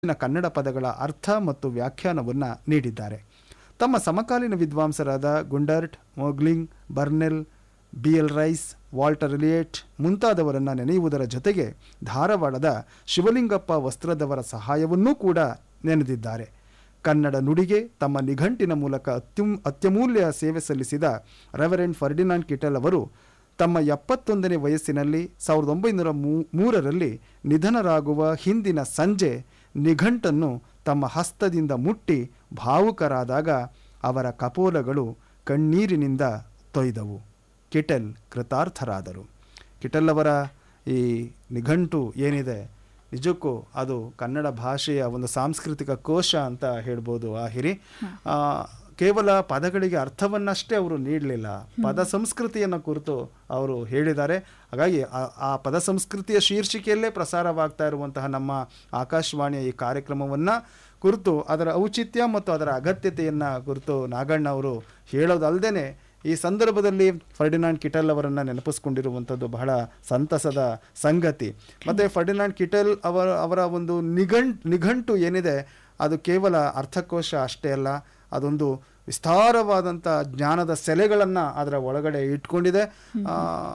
ಹೆಚ್ಚಿನ ಕನ್ನಡ ಪದಗಳ ಅರ್ಥ ಮತ್ತು ವ್ಯಾಖ್ಯಾನವನ್ನು ನೀಡಿದ್ದಾರೆ ತಮ್ಮ ಸಮಕಾಲೀನ ವಿದ್ವಾಂಸರಾದ Gundert Moegling Burnell B L Rice Walter Elliot ಮುಂತಾದವರನ್ನು ನೆನೆಯುವುದರ ಜೊತೆಗೆ ಧಾರವಾಡದ ಶಿವಲಿಂಗಪ್ಪ ವಸ್ತ್ರದವರ ಸಹಾಯವನ್ನೂ ಕೂಡ ನೆನೆದಿದ್ದಾರೆ ಕನ್ನಡ ನುಡಿಗೆ ತಮ್ಮ ನಿಘಂಟಿನ ಮೂಲಕ ಅತ್ಯುಮ್ ಅತ್ಯಮೂಲ್ಯ ಸೇವೆ ಸಲ್ಲಿಸಿದ ರೆವರೆಂಡ್ ಫರ್ಡಿನಾಂಡ್ ಕಿಟಲ್ ಅವರು ತಮ್ಮ ಎಪ್ಪತ್ತೊಂದನೇ ವಯಸ್ಸಿನಲ್ಲಿ ಸಾವಿರದ ಒಂಬೈನೂರ ಮೂ ಮೂರರಲ್ಲಿ ನಿಧನರಾಗುವ ಹಿಂದಿನ ಸಂಜೆ ನಿಘಂಟನ್ನು ತಮ್ಮ ಹಸ್ತದಿಂದ ಮುಟ್ಟಿ ಭಾವುಕರಾದಾಗ ಅವರ ಕಪೋಲಗಳು ಕಣ್ಣೀರಿನಿಂದ ತೊಯ್ದವು ಕಿಟೆಲ್ ಕೃತಾರ್ಥರಾದರು ಕಿಟಲ್ ಅವರ ಈ ನಿಘಂಟು ಏನಿದೆ ನಿಜಕ್ಕೂ ಅದು ಕನ್ನಡ ಭಾಷೆಯ ಒಂದು ಸಾಂಸ್ಕೃತಿಕ ಕೋಶ ಅಂತ ಹೇಳ್ಬೋದು ಆ ಹಿರಿ ಆ, ಕೇವಲ ಪದಗಳಿಗೆ ಅರ್ಥವನ್ನಷ್ಟೇ ಅವರು ನೀಡಲಿಲ್ಲ ಪದ ಸಂಸ್ಕೃತಿಯನ್ನು ಕುರಿತು ಅವರು ಹೇಳಿದ್ದಾರೆ ಹಾಗಾಗಿ ಆ- ಆ ಪದ ಸಂಸ್ಕೃತಿಯ ಶೀರ್ಷಿಕೆಯಲ್ಲೇ ಪ್ರಸಾರವಾಗ್ತಾ ಇರುವಂತಹ ನಮ್ಮ ಆಕಾಶವಾಣಿಯ ಈ ಕಾರ್ಯಕ್ರಮವನ್ನು ಕುರಿತು ಅದರ ಔಚಿತ್ಯ ಮತ್ತು ಅದರ ಅಗತ್ಯತೆಯನ್ನು ಕುರಿತು ನಾಗಣ್ಣ ಅವರು ಹೇಳೋದಲ್ಲದೆ ಈ ಸಂದರ್ಭದಲ್ಲಿ ಫರ್ಡಿನಾಂಡ್ ಕಿಟಲ್ ಅವರನ್ನು ನೆನಪಿಸ್ಕೊಂಡಿರುವಂಥದ್ದು ಬಹಳ ಸಂತಸದ ಸಂಗತಿ ಮತ್ತು ಫರ್ಡಿನಾಂಡ್ ಕಿಟಲ್ ಅವರ ಅವರ ಒಂದು ನಿಘಂಟ್ ನಿಘಂಟು ಏನಿದೆ ಅದು ಕೇವಲ ಅರ್ಥಕೋಶ ಅಷ್ಟೇ ಅಲ್ಲ ಅದೊಂದು ವಿಸ್ತಾರವಾದಂಥ ಜ್ಞಾನದ ಸೆಲೆಗಳನ್ನು ಅದರ ಒಳಗಡೆ ಇಟ್ಕೊಂಡಿದೆ ಆ,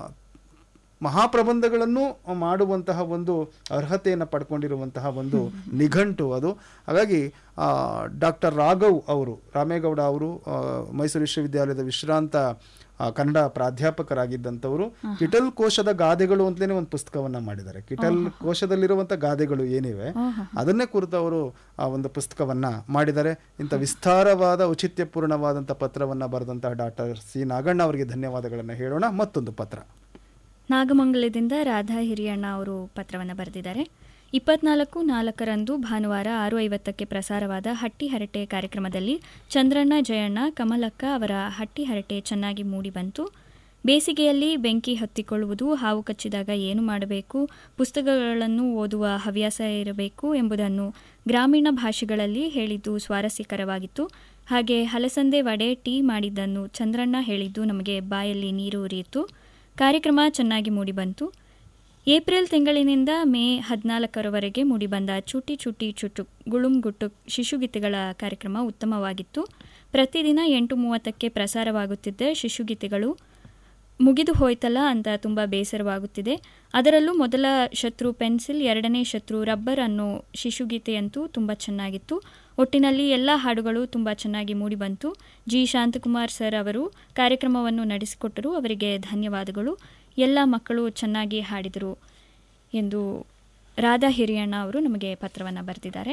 ಮಹಾಪ್ರಬಂಧಗಳನ್ನು ಮಾಡುವಂತಹ ಒಂದು ಅರ್ಹತೆಯನ್ನು ಪಡ್ಕೊಂಡಿರುವಂತಹ ಒಂದು ನಿಘಂಟು ಅದು ಹಾಗಾಗಿ ಡಾಕ್ಟರ್ ರಾಘವ್ ಅವರು ರಾಮೇಗೌಡ ಅವರು ಆ, ಮೈಸೂರು ವಿಶ್ವವಿದ್ಯಾಲಯದ ವಿಶ್ರಾಂತ ಆ, ಕನ್ನಡ ಪ್ರಾಧ್ಯಾಪಕರಾಗಿದ್ದಂಥವರು ಕಿಟಲ್ ಕೋಶದ ಗಾದೆಗಳು ಅಂತಲೇ ಒಂದು ಪುಸ್ತಕವನ್ನ ಮಾಡಿದ್ದಾರೆ ಕಿಟಲ್ ಕೋಶದಲ್ಲಿರುವಂಥ ಗಾದೆಗಳು ಏನಿವೆ ಅದನ್ನೇ ಕುರಿತು ಅವರು ಆ ಒಂದು ಪುಸ್ತಕವನ್ನ ಮಾಡಿದ್ದಾರೆ ಇಂಥ ವಿಸ್ತಾರವಾದ ಔಚಿತ್ಯಪೂರ್ಣವಾದಂಥ ಪತ್ರವನ್ನ ಬರೆದಂತಹ ಡಾಕ್ಟರ್ ಸಿ ನಾಗಣ್ಣ ಅವರಿಗೆ ಧನ್ಯವಾದಗಳನ್ನು ಹೇಳೋಣ ಮತ್ತೊಂದು ಪತ್ರ ನಾಗಮಂಗಲದಿಂದ ರಾಧಾ ಹಿರಿಯಣ್ಣ ಅವರು ಪತ್ರವನ್ನು ಬರೆದಿದ್ದಾರೆ ಇಪ್ಪತ್ನಾಲ್ಕು ನಾಲ್ಕರಂದು ಭಾನುವಾರ ಆರು ಐವತ್ತಕ್ಕೆ ಪ್ರಸಾರವಾದ ಹಟ್ಟಿ ಹರಟೆ ಕಾರ್ಯಕ್ರಮದಲ್ಲಿ ಚಂದ್ರಣ್ಣ ಜಯಣ್ಣ ಕಮಲಕ್ಕ ಅವರ ಹಟ್ಟಿ ಹರಟೆ ಚೆನ್ನಾಗಿ ಮೂಡಿಬಂತು ಬೇಸಿಗೆಯಲ್ಲಿ ಬೆಂಕಿ ಹತ್ತಿಕೊಳ್ಳುವುದು ಹಾವು ಕಚ್ಚಿದಾಗ ಏನು ಮಾಡಬೇಕು ಪುಸ್ತಕಗಳನ್ನು ಓದುವ ಹವ್ಯಾಸ ಇರಬೇಕು ಎಂಬುದನ್ನು ಗ್ರಾಮೀಣ ಭಾಷೆಗಳಲ್ಲಿ ಹೇಳಿದ್ದು ಸ್ವಾರಸ್ಯಕರವಾಗಿತ್ತು ಹಾಗೆ ಹಲಸಂದೆ ವಡೆ ಟೀ ಮಾಡಿದ್ದನ್ನು ಚಂದ್ರಣ್ಣ ಹೇಳಿದ್ದು ನಮಗೆ ಬಾಯಲ್ಲಿ ನೀರು ಉರಿಯಿತು ಕಾರ್ಯಕ್ರಮ ಚೆನ್ನಾಗಿ ಮೂಡಿಬಂತು ಏಪ್ರಿಲ್ ತಿಂಗಳಿನಿಂದ ಮೇ ಹದಿನಾಲ್ಕರವರೆಗೆ ಮೂಡಿಬಂದ ಚುಟಿ ಚುಟಿ ಚುಟು ಗುಳುಂಗುಟ್ಟು ಶಿಶುಗೀತೆಗಳ ಕಾರ್ಯಕ್ರಮ ಉತ್ತಮವಾಗಿತ್ತು ಪ್ರತಿದಿನ ಎಂಟು ಮೂವತ್ತಕ್ಕೆ ಪ್ರಸಾರವಾಗುತ್ತಿದ್ದ ಶಿಶುಗೀತೆಗಳು ಮುಗಿದು ಹೋಯ್ತಲ್ಲ ಅಂತ ತುಂಬ ಬೇಸರವಾಗುತ್ತಿದೆ ಅದರಲ್ಲೂ ಮೊದಲ ಶತ್ರು ಪೆನ್ಸಿಲ್ ಎರಡನೇ ಶತ್ರು ರಬ್ಬರ್ ಅನ್ನೋ ಶಿಶುಗೀತೆಯಂತೂ ತುಂಬ ಚೆನ್ನಾಗಿತ್ತು ಒಟ್ಟಿನಲ್ಲಿ ಎಲ್ಲ ಹಾಡುಗಳು ತುಂಬ ಚೆನ್ನಾಗಿ ಮೂಡಿಬಂತು ಜಿ ಶಾಂತಕುಮಾರ್ ಸರ್ ಅವರು ಕಾರ್ಯಕ್ರಮವನ್ನು ನಡೆಸಿಕೊಟ್ಟರು ಅವರಿಗೆ ಧನ್ಯವಾದಗಳು ಎಲ್ಲ ಮಕ್ಕಳು ಚೆನ್ನಾಗಿ ಹಾಡಿದರು ಎಂದು ರಾಧಾ ಹಿರಿಯಣ್ಣ ಅವರು ನಮಗೆ ಪತ್ರವನ್ನು ಬರೆದಿದ್ದಾರೆ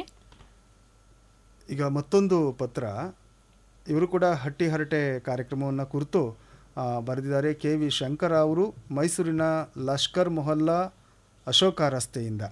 ಈಗ ಮತ್ತೊಂದು ಪತ್ರ ಇವರು ಕೂಡ ಹಟ್ಟಿ ಹರಟೆ ಕಾರ್ಯಕ್ರಮವನ್ನು ಕುರಿತು ಆ, ಬರೆದಿದ್ದಾರೆ ಕೆ ವಿ ಶಂಕರ ಅವರು ಮೈಸೂರಿನ ಲಷ್ಕರ್ ಮೊಹಲ್ಲಾ ಅಶೋಕ ರಸ್ತೆಯಿಂದ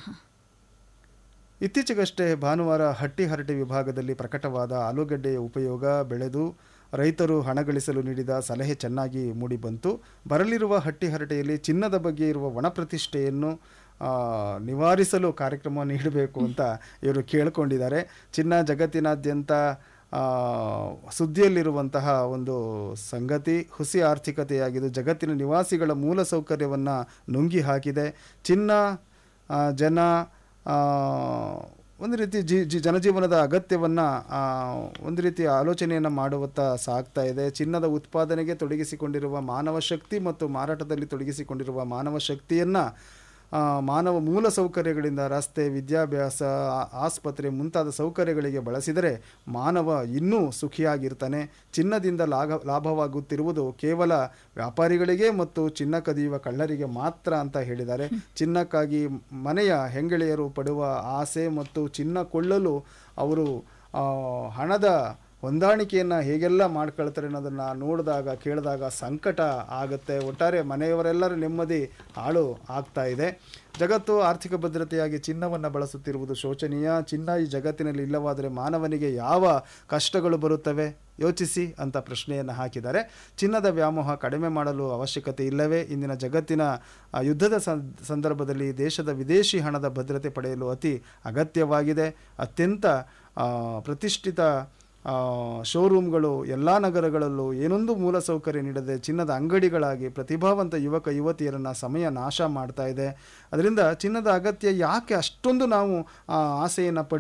ಇತ್ತೀಚೆಗಷ್ಟೇ ಭಾನುವಾರ ಹಟ್ಟಿ ಹರಟೆ ವಿಭಾಗದಲ್ಲಿ ಪ್ರಕಟವಾದ ಆಲೂಗಡ್ಡೆಯ ಉಪಯೋಗ ಬೆಳೆದು ರೈತರು ಹಣ ಗಳಿಸಲು ನೀಡಿದ ಸಲಹೆ ಚೆನ್ನಾಗಿ ಮೂಡಿಬಂತು ಬರಲಿರುವ ಹಟ್ಟಿ ಹರಟೆಯಲ್ಲಿ ಚಿನ್ನದ ಬಗ್ಗೆ ಇರುವ ಒಣ ಪ್ರತಿಷ್ಠೆಯನ್ನು ಆ, ನಿವಾರಿಸಲು ಕಾರ್ಯಕ್ರಮ ನೀಡಬೇಕು ಅಂತ ಇವರು ಕೇಳಿಕೊಂಡಿದ್ದಾರೆ ಚಿನ್ನ ಜಗತ್ತಿನಾದ್ಯಂತ ಆ, ಸುದ್ದಿಯಲ್ಲಿರುವಂತಹ ಒಂದು ಸಂಗತಿ ಹುಸಿ ಆರ್ಥಿಕತೆಯಾಗಿದ್ದು ಜಗತ್ತಿನ ನಿವಾಸಿಗಳ ಮೂಲ ಸೌಕರ್ಯವನ್ನು ನುಂಗಿ ಹಾಕಿದೆ ಚಿನ್ನ ಆ, ಜನ ಆ, ಒಂದು ರೀತಿ ಜಿ ಜಿ ಜನಜೀವನದ ಅಗತ್ಯವನ್ನು ಒಂದು ರೀತಿ ಆಲೋಚನೆಯನ್ನು ಮಾಡುವತ್ತ ಸಾಗ್ತಾ ಇದೆ ಚಿನ್ನದ ಉತ್ಪಾದನೆಗೆ ತೊಡಗಿಸಿಕೊಂಡಿರುವ ಮಾನವ ಶಕ್ತಿ ಮತ್ತು ಮಾರಾಟದಲ್ಲಿ ತೊಡಗಿಸಿಕೊಂಡಿರುವ ಮಾನವ ಶಕ್ತಿಯನ್ನು ಆ, ಮಾನವ ಮೂಲ ಸೌಕರ್ಯಗಳಿಂದ ರಸ್ತೆ ವಿದ್ಯಾಭ್ಯಾಸ ಆ- ಆಸ್ಪತ್ರೆ ಮುಂತಾದ ಸೌಕರ್ಯಗಳಿಗೆ ಬಳಸಿದರೆ ಮಾನವ ಇನ್ನೂ ಸುಖಿಯಾಗಿರ್ತಾನೆ ಚಿನ್ನದಿಂದ ಲಾಭ ಲಾಭವಾಗುತ್ತಿರುವುದು ಕೇವಲ ವ್ಯಾಪಾರಿಗಳಿಗೆ ಮತ್ತು ಚಿನ್ನ ಕದಿಯುವ ಕಳ್ಳರಿಗೆ ಮಾತ್ರ ಅಂತ ಹೇಳಿದ್ದಾರೆ ಚಿನ್ನಕ್ಕಾಗಿ ಮನೆಯ ಹೆಂಗೆಳೆಯರು ಪಡುವ ಆಸೆ ಮತ್ತು ಚಿನ್ನ ಕೊಳ್ಳಲು ಅವರು ಆ, ಹಣದ ಹೊಂದಾಣಿಕೆಯನ್ನು ಹೇಗೆಲ್ಲ ಮಾಡ್ಕೊಳ್ತಾರೆ ಅನ್ನೋದನ್ನು ನೋಡಿದಾಗ ಕೇಳಿದಾಗ ಸಂಕಟ ಆಗುತ್ತೆ ಒಟ್ಟಾರೆ ಮನೆಯವರೆಲ್ಲರ ನೆಮ್ಮದಿ ಹಾಳು ಆಗ್ತಾ ಇದೆ ಜಗತ್ತು ಆರ್ಥಿಕ ಭದ್ರತೆಯಾಗಿ ಚಿನ್ನವನ್ನು ಬಳಸುತ್ತಿರುವುದು ಶೋಚನೀಯ ಚಿನ್ನ ಈ ಜಗತ್ತಿನಲ್ಲಿ ಇಲ್ಲವಾದರೆ ಮಾನವನಿಗೆ ಯಾವ ಕಷ್ಟಗಳು ಬರುತ್ತವೆ ಯೋಚಿಸಿ ಅಂತ ಪ್ರಶ್ನೆಯನ್ನು ಹಾಕಿದ್ದಾರೆ ಚಿನ್ನದ ವ್ಯಾಮೋಹ ಕಡಿಮೆ ಮಾಡಲು ಅವಶ್ಯಕತೆ ಇಲ್ಲವೇ ಇಂದಿನ ಜಗತ್ತಿನ ಆ, ಯುದ್ಧದ ಸಂ- ಸಂದರ್ಭದಲ್ಲಿ ದೇಶದ ವಿದೇಶಿ ಹಣದ ಭದ್ರತೆ ಪಡೆಯಲು ಅತಿ ಅಗತ್ಯವಾಗಿದೆ ಅತ್ಯಂತ ಆ, ಪ್ರತಿಷ್ಠಿತ ಆ, ಶೋರೂಮ್ಗಳು ಎಲ್ಲ ನಗರಗಳಲ್ಲೂ ಏನೊಂದು ಮೂಲಸೌಕರ್ಯ ನೀಡದೆ ಚಿನ್ನದ ಅಂಗಡಿಗಳಾಗಿ ಪ್ರತಿಭಾವಂತ ಯುವಕ ಯುವತಿಯರನ್ನು ಸಮಯ ನಾಶ ಮಾಡ್ತಾ ಇದೆ ಅದರಿಂದ ಚಿನ್ನದ ಅಗತ್ಯ ಯಾಕೆ ಅಷ್ಟೊಂದು ನಾವು ಆ, ಆಸೆಯನ್ನು ಪಡಿ